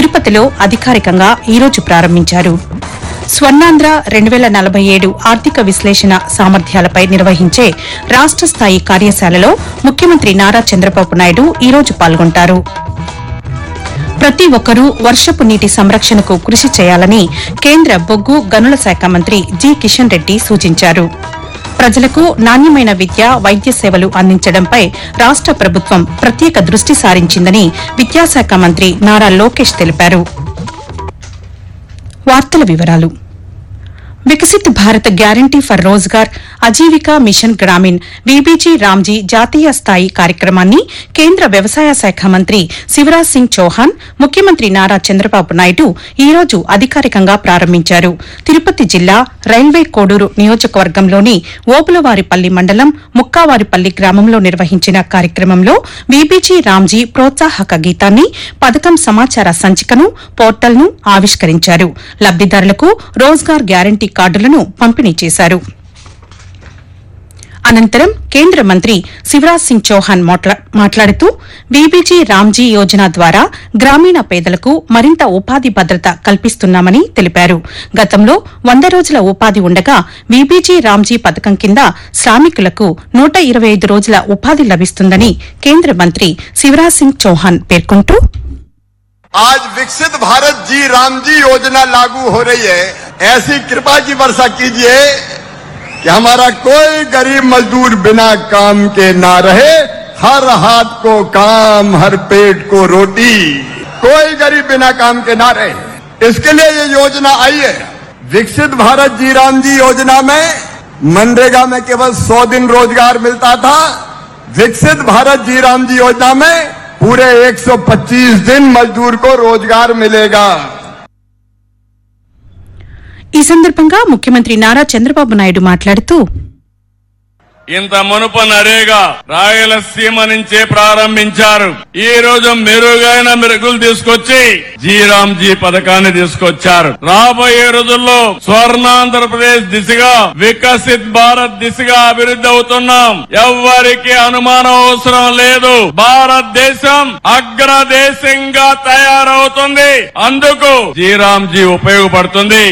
తిరుపతిలో అధికారికంగా ఈరోజు ప్రారంభించారు స్వర్ణాంధ్ర రెండు వేల నలభై ఏడు ఆర్థిక విశ్లేషణ సామర్థ్యాలపై నిర్వహించే రాష్ట స్థాయి కార్యశాలలో ముఖ్యమంత్రి నారా చంద్రబాబు నాయుడు ఈరోజు పాల్గొంటారు ప్రతి ఒక్కరూ వర్షపు నీటి సంరక్షణకు కృషి చేయాలని కేంద్ర బొగ్గు గనుల శాఖ మంత్రి జి కిషన్ రెడ్డి సూచించారు ప్రజలకు నాణ్యమైన విద్య వైద్య సేవలు అందించడంపై రాష్ట ప్రభుత్వం ప్రత్యేక దృష్టి సారించిందని విద్యాశాఖ మంత్రి నారా లోకేష్ తెలిపారు వార్తల వివరాలు Viksit Bharat guarantee for Rozgar Ajeevika mission Grameen VBG RAM G జాతీయ స్థాయి కార్యక్రమాన్ని కేంద్ర వ్యవసాయ శాఖ మంత్రి శివరాజ్ సింగ్ చౌహాన్ ముఖ్యమంత్రి నారా చంద్రబాబు నాయుడు ఈ రోజు అధికారికంగా ప్రారంభించారు తిరుపతి జిల్లా రైల్వే కోడూరు నియోజకవర్గంలోని ఓబులవారిపల్లి మండలం ముక్కావారిపల్లి గ్రామంలో నిర్వహించిన కార్యక్రమంలో వీబీజీ రామ్జీ ప్రోత్సాహక గీతాన్ని పథకం సమాచార సంచికను పోర్టల్ను ఆవిష్కరించారు లబ్దిదారులకు రోజ్గార్ గ్యారంటీ కార్డులను పంపిణీ చేశారు అనంతరం కేంద్ర మంత్రి శివరాజ్ సింగ్ చౌహాన్ మాట్లా- మాట్లాడుతూ వీబీజీ రామ్జీ యోజన ద్వారా గ్రామీణ పేదలకు మరింత ఉపాధి భద్రత కల్పిస్తున్నామని తెలిపారు గతంలో వంద రోజుల ఉపాధి ఉండగా వీబీజీ రామ్జీ పథకం కింద శ్రామికులకు నూట ఇరవై ఐదు రోజుల ఉపాధి లభిస్తుందని కేంద్ర మంత్రి శివరాజ్ సింగ్ చౌహాన్ పేర్కొంటూ आज विकसित भारत जी राम जी योजना लागू हो रही है ऐसी कृपा की वर्षा कीजिए कि हमारा कोई गरीब मजदूर बिना काम के ना रहे हर हाथ को काम हर पेट को रोटी कोई गरीब बिना काम के ना रहे इसके लिए ये योजना आई है विकसित भारत जी राम जी योजना में मनरेगा में केवल 100 दिन रोजगार मिलता था विकसित भारत जी राम जी योजना में पूरे 125 दिन मजदूर को रोजगार मिलेगा ఈ సందర్భంగా ముఖ్యమంత్రి నారా చంద్రబాబు నాయుడు మాట్లాడుతూ ఇంత మునుపు నరేగా రాయలసీమ నుంచే ప్రారంభించారు ఈ రోజు మెరుగైన మెరుగులు తీసుకొచ్చి జీరాంజీ పథకాన్ని తీసుకొచ్చారు రాబోయే రోజుల్లో స్వర్ణాంధ్రప్రదేశ్ దిశగా వికసిత్ భారత్ దిశగా అభివృద్ధి అవుతున్నాం ఎవ్వరికి అనుమానం అవసరం లేదు భారతదేశం అగ్రదేశంగా తయారవుతుంది అందుకు జీరాంజీ ఉపయోగపడుతుంది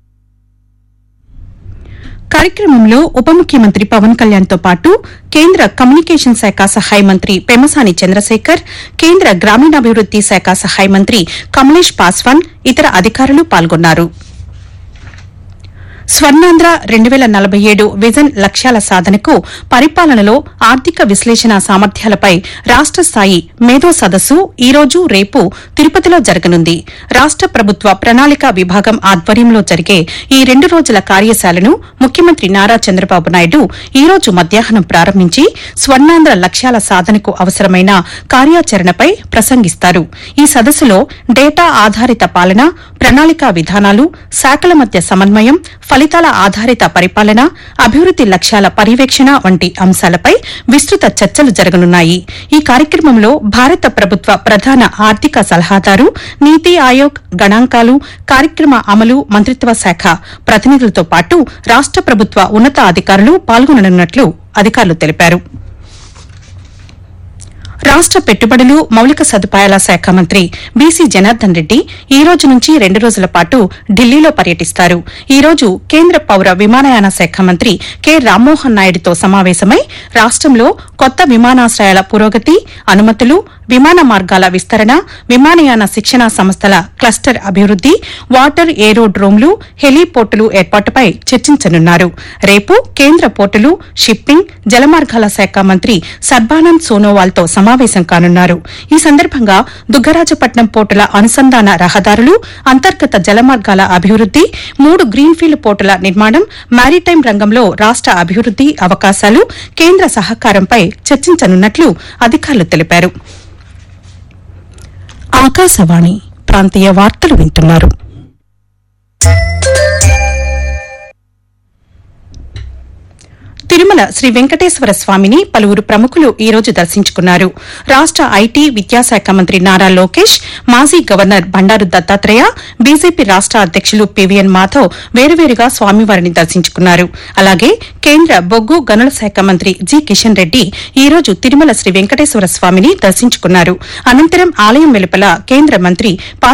కార్యక్రమంలో ఉప ముఖ్యమంత్రి పవన్ కళ్యాణ్ తో పాటు కేంద్ర కమ్యూనికేషన్ శాఖ సహాయ మంత్రి పెమసాని చంద్రశేఖర్ కేంద్ర గ్రామీణాభివృద్ది శాఖ సహాయ మంత్రి కమలేష్ పాస్వాన్ ఇతర అధికారులు పాల్గొన్నారు స్వర్ణాంధ్ర రెండు వేల నలభై ఏడు విజన్ లక్ష్యాల సాధనకు పరిపాలనలో ఆర్థిక విశ్లేషణ సామర్థ్యాలపై రాష్ట స్థాయి మేధో సదస్సు ఈ రోజు రేపు తిరుపతిలో జరగనుంది రాష్ట ప్రభుత్వ ప్రణాళిక విభాగం ఆధ్వర్యంలో జరిగే ఈ రెండు రోజుల కార్యశాలను ముఖ్యమంత్రి నారా చంద్రబాబు నాయుడు ఈ రోజు మధ్యాహ్నం ప్రారంభించి స్వర్ణాంధ్ర లక్ష్యాల సాధనకు అవసరమైన కార్యాచరణపై ప్రసంగిస్తారు ఈ సదస్సులో డేటా ఆధారిత పాలన ప్రణాళికా విధానాలు శాఖల మధ్య సమన్వయం ఫలితాల ఆధారిత పరిపాలన అభివృద్ది లక్ష్యాల పర్యవేక్షణ వంటి అంశాలపై విస్తృత చర్చలు జరగనున్నాయి ఈ కార్యక్రమంలో భారత ప్రభుత్వ ప్రధాన ఆర్థిక సలహాదారు నీతి ఆయోగ్ గణాంకాలు కార్యక్రమ అమలు మంత్రిత్వ శాఖ ప్రతినిధులతో పాటు రాష్ట ప్రభుత్వ ఉన్నత అధికారులు పాల్గొననున్నట్లు అధికారులు తెలిపారు రాష్ట పెట్టుబడులు మౌలిక సదుపాయాల శాఖ మంత్రి బీసీ జనార్దన్ రెడ్డి ఈ రోజు నుంచి రెండు రోజుల పాటు ఢిల్లీలో పర్యటిస్తారు ఈ రోజు కేంద్ర పౌర విమానయాన శాఖ మంత్రి కె రామ్మోహన్ నాయుడుతో సమావేశమై రాష్టంలో కొత్త విమానాశ్రయాల పురోగతి అనుమతులు విమాన మార్గాల విస్తరణ విమానయాన శిక్షణ సంస్థల క్లస్టర్ అభివృద్ది వాటర్ ఏరోడ్రోమ్లు హెలీపోర్టులు ఏర్పాటుపై చర్చించనున్నారు రేపు కేంద్ర పోర్టులు షిప్పింగ్ జలమార్గాల శాఖ మంత్రి సర్బానంద్ సోనోవాల్తో సమావేశం కానున్నారు ఈ సందర్భంగా దుగ్గరాజపట్నం పోర్టుల అనుసంధాన రహదారులు అంతర్గత జలమార్గాల అభివృద్ది మూడు గ్రీన్ఫీల్డ్ పోర్టుల నిర్మాణం మారిటైమ్ రంగంలో రాష్ట అభివృద్ది అవకాశాలు కేంద్ర సహకారంపై చర్చించనున్నట్లు అధికారులు తెలిపారు ఆకాశవాణి ప్రాంతీయ వార్తలు వింటున్నారు తిరుమల శ్రీ వెంకటేశ్వర స్వామిని పలువురు ప్రముఖులు ఈ రోజు దర్శించుకున్నారు రాష్ట ఐటీ విద్యాశాఖ మంత్రి నారా లోకేష్ మాజీ గవర్నర్ బండారు దత్తాత్రేయ బీజేపీ రాష్ట అధ్యకులు పివిఎన్ మాధవ్ వేరువేరుగా స్వామివారిని దర్శించుకున్నారు అలాగే కేంద్ర బొగ్గు గనుల శాఖ మంత్రి జి కిషన్ రెడ్డి ఈ రోజు తిరుమల శ్రీ వెంకటేశ్వర స్వామిని దర్శించుకున్నారు అనంతరం ఆలయం వెలుపల కేంద్ర మంత్రి